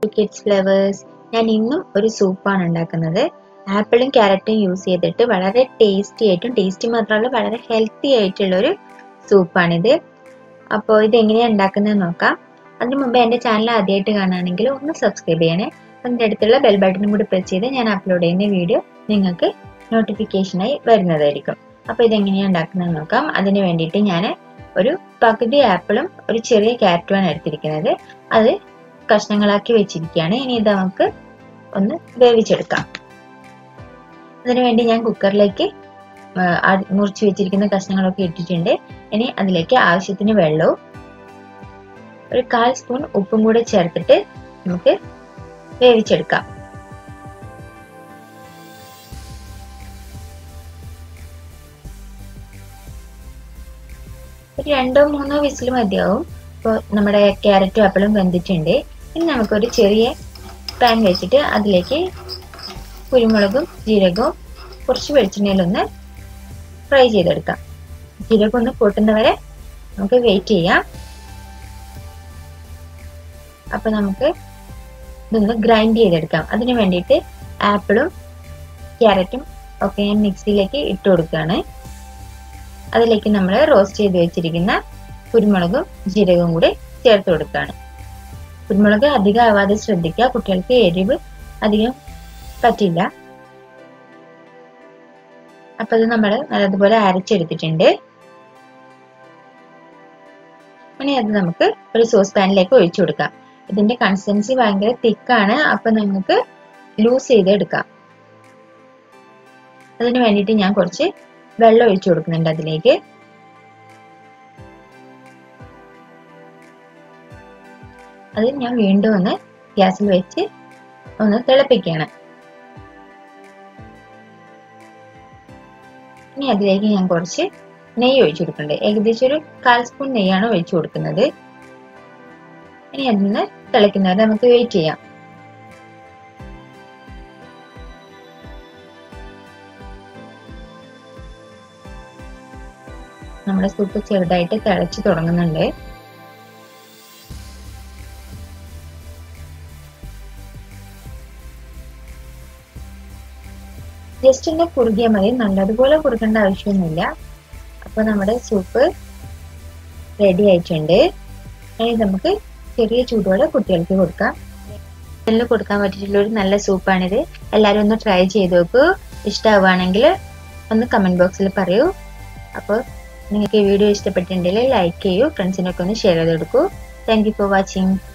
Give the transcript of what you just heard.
kids flavours ഞാൻ ഇന്നും ഒരു സൂപ്പാണ് ഉണ്ടാക്കുന്നത് ആപ്പിളും ക്യാരറ്റും യൂസ് ചെയ്തിട്ട് വളരെ ടേസ്റ്റി ആയിട്ടും ടേസ്റ്റി മാത്രമല്ല വളരെ ഹെൽത്തി ആയിട്ടുള്ള ഒരു സൂപ്പാണിത് അപ്പോൾ ഇത് എങ്ങനെയാണ് ഉണ്ടാക്കുന്നത് നോക്കാം അതിന് മുമ്പ് എൻ്റെ ചാനൽ ആദ്യമായിട്ട് കാണുകയാണെങ്കിൽ ഒന്ന് സബ്സ്ക്രൈബ് ചെയ്യണേ അതിൻ്റെ അടുത്തുള്ള ബെൽ ബട്ടണും കൂടി പ്രസ് ചെയ്ത് ഞാൻ അപ്ലോഡ് ചെയ്യുന്ന വീഡിയോ നിങ്ങൾക്ക് നോട്ടിഫിക്കേഷനായി വരുന്നതായിരിക്കും അപ്പോൾ ഇതെങ്ങനെയാണ് ഉണ്ടാക്കുന്നത് നോക്കാം അതിന് വേണ്ടിയിട്ട് ഞാൻ ഒരു പകുതി ആപ്പിളും ഒരു ചെറിയ ക്യാരറ്റുമാണ് എടുത്തിരിക്കുന്നത് അത് കഷ്ണങ്ങളാക്കി വെച്ചിരിക്കുകയാണ് ഇനി ഇത് നമുക്ക് ഒന്ന് വേവിച്ചെടുക്കാം അതിനുവേണ്ടി ഞാൻ കുക്കറിലേക്ക് മുറിച്ച് വെച്ചിരിക്കുന്ന കഷ്ണങ്ങളൊക്കെ ഇട്ടിട്ടുണ്ട് ഇനി അതിലേക്ക് ആവശ്യത്തിന് വെള്ളവും ഒരു കാൽ സ്പൂൺ ഉപ്പും കൂടെ ചേർത്തിട്ട് നമുക്ക് വേവിച്ചെടുക്കാം ഒരു രണ്ടോ മൂന്നോ വിസിൽ മതിയാവും ഇപ്പോൾ നമ്മുടെ ക്യാരറ്റും ആപ്പിളും വെന്തിട്ടുണ്ട് ഇനി നമുക്കൊരു ചെറിയ പാൻ വെച്ചിട്ട് അതിലേക്ക് കുരുമുളകും ജീരകവും കുറച്ച് വെളിച്ചെണ്ണയിലൊന്ന് ഫ്രൈ ചെയ്തെടുക്കാം ജീരകം ഒന്ന് പൊട്ടുന്നവരെ നമുക്ക് വെയിറ്റ് ചെയ്യാം അപ്പൊ നമുക്ക് ഇതൊന്ന് ഗ്രൈൻഡ് ചെയ്തെടുക്കാം അതിന് വേണ്ടിയിട്ട് ആപ്പിളും ക്യാരറ്റും ഒക്കെ ഞാൻ മിക്സിയിലേക്ക് ഇട്ട് കൊടുക്കുകയാണ് അതിലേക്ക് നമ്മൾ റോസ്റ്റ് ചെയ്ത് വെച്ചിരിക്കുന്ന കുരുമുളകും ജീരകവും കൂടി ചേർത്ത് കൊടുക്കുകയാണ് കുരുമുളക് അധികം ആവാതെ ശ്രദ്ധിക്കുക കുട്ടികൾക്ക് എരിവ് അധികം പറ്റില്ല അപ്പൊ അത് നമ്മൾ നല്ലതുപോലെ അരച്ചെടുത്തിട്ടുണ്ട് ഇനി അത് നമുക്ക് ഒരു സോസ് പാനിലേക്ക് ഒഴിച്ചു കൊടുക്കാം ഇതിന്റെ കൺസിസ്റ്റൻസി ഭയങ്കര തിക്കാണ് അപ്പൊ നമുക്ക് ലൂസ് ചെയ്തെടുക്കാം അതിന് വേണ്ടിയിട്ട് ഞാൻ കുറച്ച് വെള്ളം ഒഴിച്ചു കൊടുക്കുന്നുണ്ട് അതിലേക്ക് അത് ഞാൻ വീണ്ടും ഒന്ന് ഗ്യാസിൽ വെച്ച് ഒന്ന് തിളപ്പിക്കുകയാണ് ഇനി അതിലേക്ക് ഞാൻ കുറച്ച് നെയ്യ് ഒഴിച്ചു കൊടുക്കുന്നുണ്ട് ഏകദേശം ഒരു കാൽ സ്പൂൺ നെയ്യാണ് ഒഴിച്ചു കൊടുക്കുന്നത് ഇനി അതിൽ നിന്ന് തിളയ്ക്കുന്നവരെ നമുക്ക് വെയിറ്റ് ചെയ്യാം നമ്മുടെ സൂപ്പ് ചെറുതായിട്ട് തിളച്ച് തുടങ്ങുന്നുണ്ട് ജസ്റ്റ് ഒന്ന് കുറുകിയാൽ മതി നല്ലതുപോലെ കുറുക്കേണ്ട ആവശ്യമൊന്നുമില്ല അപ്പോൾ നമ്മുടെ സൂപ്പ് റെഡി ആയിട്ടുണ്ട് ഇനി നമുക്ക് ചെറിയ ചൂടോടെ കുട്ടികൾക്ക് കൊടുക്കാം കുട്ടികളിൽ കൊടുക്കാൻ പറ്റിയിട്ടുള്ള ഒരു നല്ല സൂപ്പാണിത് എല്ലാവരും ഒന്ന് ട്രൈ ചെയ്ത് നോക്കൂ ഇഷ്ടമാവുകയാണെങ്കിൽ ഒന്ന് കമൻറ്റ് ബോക്സിൽ പറയൂ അപ്പോൾ നിങ്ങൾക്ക് ഈ വീഡിയോ ഇഷ്ടപ്പെട്ടിട്ടുണ്ടെങ്കിൽ ലൈക്ക് ചെയ്യൂ ഫ്രണ്ട്സിനൊക്കെ ഒന്ന് ഷെയർ ചെയ്ത് കൊടുക്കൂ താങ്ക് യു ഫോർ വാച്ചിങ്